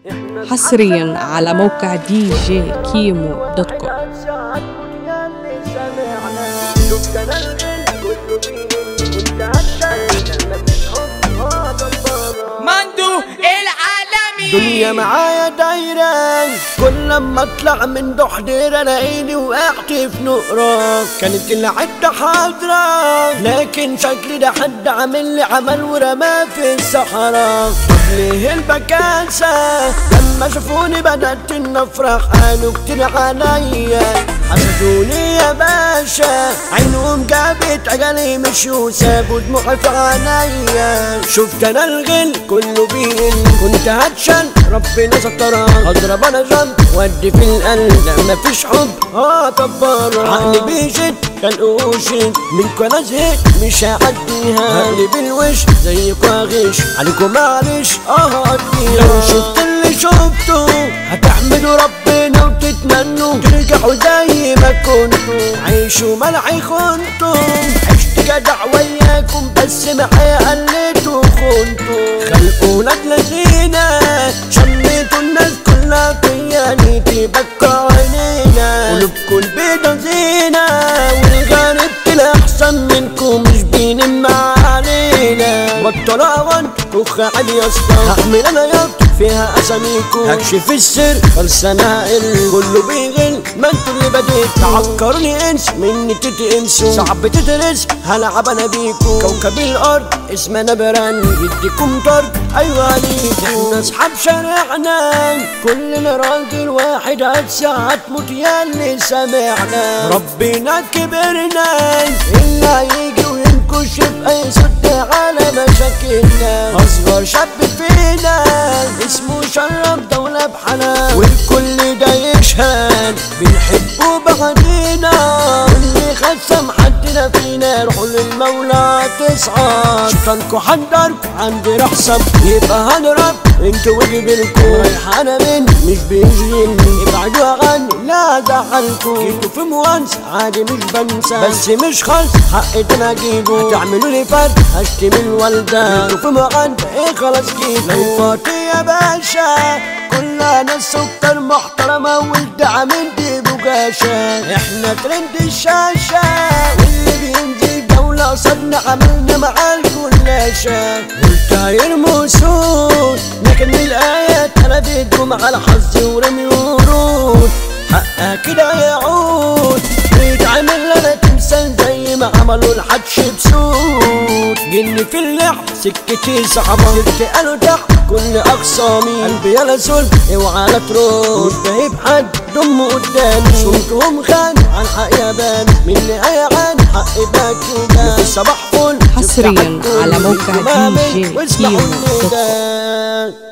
حصريا على موقع دي جي كيمو دوت كوم مندو العالمي دنيا معايا دايرة كل لما اطلع من ضحضير الاقيني وقعت في نقرة كانت العدة حاضرة لكن شكلي ده حد عامل لي عمل ورماه في الصحراء ليه البكاسة لما شافوني بدأت نفرح قالوا كتير عليا حسدوني يا باشا عينهم جابت عجلي مشوا وسابوا دموعي في عينيا شفت انا الغل كله بيقل كنت هتشل ربنا سترها اضرب انا جنب ودي في القلب لا مفيش حب اه طبارة عقلي بيشد كان اوشن منكم انا زهقت مش هعديها هقلب الوش زيكوا غش عليكم معلش اه هقضيها لو شفت اللي شفته هتحمدوا ربنا وتتمنوا ترجعوا زي ما كنتوا عيشوا ملعي خنتم عشت جدع وياكم بس معايا قلتوا خنتوا خلقوا ولاد لذينة شميتوا الناس كلها فيا نيتي بكى عينينا قلوبكوا البيضة زينة والغريب طلع أحسن منكم مش بينم علينا بطلوا أوان كخ عالي يا اسطى هعمل أنا يط فيها أساميكم هكشف السر خلصانة هقل كله بيغل ما انتوا اللي بديت تعكرني انس مني تتنسوا صعب تدرس هلعب انا بيكم كوكب الارض اسمنا بران يديكم طرد ايوه عليك احنا اصحاب شارعنا كلنا راجل واحد هتساعد موت يا اللي سمعنا ربنا كبرنا اللي هيجي وينكش في اي صد على مشاكلنا اصغر شاب فينا اسمه شرف دولة بحلا والكل ده يشهد بنحبه بعدينا اللي خسم حدنا فينا روحوا للمولى تصعد شيطانكوا حضركوا عندي رحصب يبقى هنرب انتوا وجبلكوا ريحانة من مش بيشغلني ابعدوا عني لا زعلكوا جيتوا في موانس عادي مش بنسى بس مش خالص حقي انا اجيبه هتعملوا لي فرد هشتم الوالدة جيتوا في موانس ايه خلاص جيبوا لو فاضي يا باشا كلها ناس سكر محترمة والدعم دي بوجاشة احنا ترند الشاشة واللي بينزل دولة صدنا عملنا مع الكلاشة والتاير موسود لكن الآيات قلبتكم على حظ ورمي ورود حقها كده يعود بيتعمل لنا تمثال زي ما عملوا الحدش بسود جن في اللحم سكتي صعبة سبت قالوا تحت كل أقسامي قلبي يا رسول اوعى لا تروح مش بهيب حد دم قدامي صوتهم خان عن حق يابان مني أي عن حق باكي في الصباح فل حصرياً على موقع واسمعوا DJ النداء. كيمو دوت كوم.